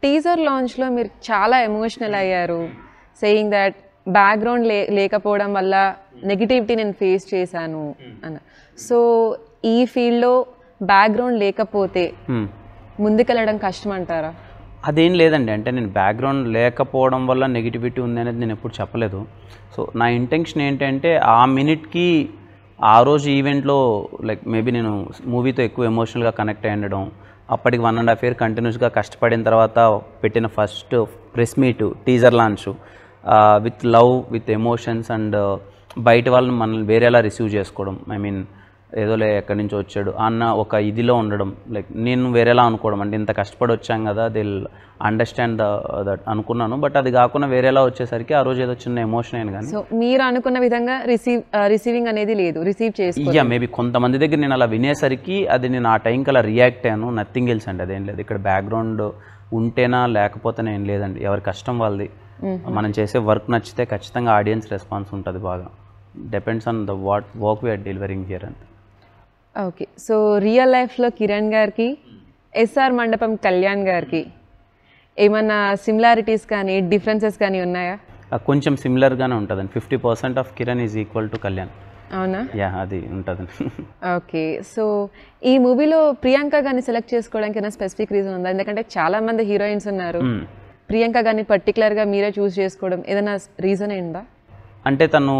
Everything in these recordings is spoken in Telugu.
టీజర్ లాంచ్లో మీరు చాలా ఎమోషనల్ అయ్యారు సేయింగ్ దట్ బ్యాక్గ్రౌండ్ లే లేకపోవడం వల్ల నెగిటివిటీ నేను ఫేస్ చేశాను అన్న సో ఈ ఫీల్డ్లో బ్యాక్గ్రౌండ్ లేకపోతే Hmm. ముందుకెళ్ళడం కష్టం అంటారా అదేం లేదండి అంటే నేను బ్యాక్గ్రౌండ్ లేకపోవడం వల్ల నెగిటివిటీ ఉంది అనేది నేను ఎప్పుడు చెప్పలేదు సో నా ఇంటెన్షన్ ఏంటంటే ఆ మినిట్కి ఆ రోజు ఈవెంట్లో లైక్ మేబీ నేను మూవీతో ఎక్కువ ఎమోషనల్గా కనెక్ట్ అయి ఉండడం అప్పటికి వన్ అండ్ హాఫ్ ఇయర్ కంటిన్యూస్గా కష్టపడిన తర్వాత పెట్టిన first press meet teaser launch with love with emotions and బయట వాళ్ళని మనల్ని వేరేలా రిసీవ్ చేసుకోవడం ఐ మీన్ ఏదోలే ఎక్కడి నుంచి వచ్చాడు అన్న ఒక ఇదిలో ఉండడం లైక్ నేను వేరేలా అనుకోవడం అంటే ఇంత కష్టపడి వచ్చాం కదా దిల్ అండర్స్టాండ్ ద దట్ అనుకున్నాను బట్ అది కాకుండా వేరేలా వచ్చేసరికి ఆ రోజు ఏదో చిన్న ఎమోషన్ అయింది కానీ సో మీరు అనుకున్న విధంగా రిసీవ్ రిసీవింగ్ అనేది లేదు రిసీవ్ చేసుకో ఇయ్యా మేబీ కొంతమంది దగ్గర నేను అలా వినేసరికి అది నేను ఆ టైంకి అలా రియాక్ట్ అయ్యాను నథింగ్ ఎల్స్ అండి అదేం లేదు ఇక్కడ బ్యాక్గ్రౌండ్ ఉంటేనా లేకపోతేనే ఏం లేదండి ఎవరి కష్టం వాళ్ళది మనం చేసే వర్క్ నచ్చితే ఖచ్చితంగా ఆడియన్స్ రెస్పాన్స్ ఉంటుంది బాగా depends on the what work we are delivering here అంతే ఓకే సో రియల్ లైఫ్లో కిరణ్ గారికి ఎస్ఆర్ మండపం కళ్యాణ్ గారికి ఏమన్నా సిమిలారిటీస్ కానీ డిఫరెన్సెస్ కానీ ఉన్నాయా ఆ కొంచెం సిమిలర్గానే ఉంటుందండి fifty percent of Kiran is equal to Kalyan అవునా యా అది ఉంటుందండి ఓకే సో ఈ మూవీలో ప్రియాంక గారిని సెలెక్ట్ చేసుకోవడానికి ఏమైనా స్పెసిఫిక్ రీజన్ ఉందా ఎందుకంటే చాలా మంది హీరోయిన్స్ ఉన్నారు Hmm. ప్రియాంక గారిని పర్టికులర్గా మీరే చూస్ చేసుకోవడం ఏదైనా రీజన్ ఏందా అంటే తను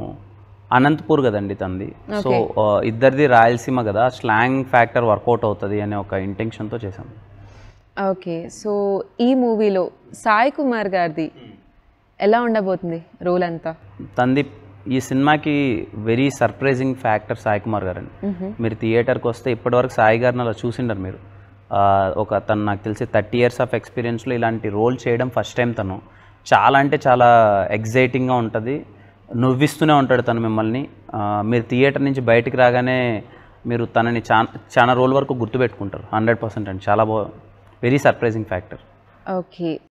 అనంతపూర్ కదండి తనది సో ఆ, ఇద్దరిది రాయలసీమ కదా స్లాంగ్ ఫ్యాక్టర్ వర్కౌట్ అవుతుంది అనే ఒక ఇంటెన్షన్తో చేశాను ఓకే సో ఈ మూవీలో సాయి కుమార్ గారిది ఎలా ఉండబోతుంది రోల్ అంతా తంది ఈ సినిమాకి very surprising factor Sai Kumar గారండి మీరు థియేటర్కి వస్తే ఇప్పటివరకు సాయి గారిని అలా చూసిండరు మీరు ఆ, ఒక తను నాకు తెలిసి థర్టీ ఇయర్స్ ఆఫ్ ఎక్స్పీరియన్స్లో ఇలాంటి రోల్ చేయడం ఫస్ట్ టైం తను చాలా అంటే చాలా ఎగ్జైటింగ్గా ఉంటుంది నవ్విస్తూనే ఉంటాడు తను మిమ్మల్ని ఆ, మీరు థియేటర్ నుంచి బయటికి రాగానే మీరు తనని చా చాలా రోజుల వరకు గుర్తుపెట్టుకుంటారు హండ్రెడ్ పర్సెంట్ అండి చాలా బా వెరీ సర్ప్రైజింగ్ ఫ్యాక్టర్ ఓకే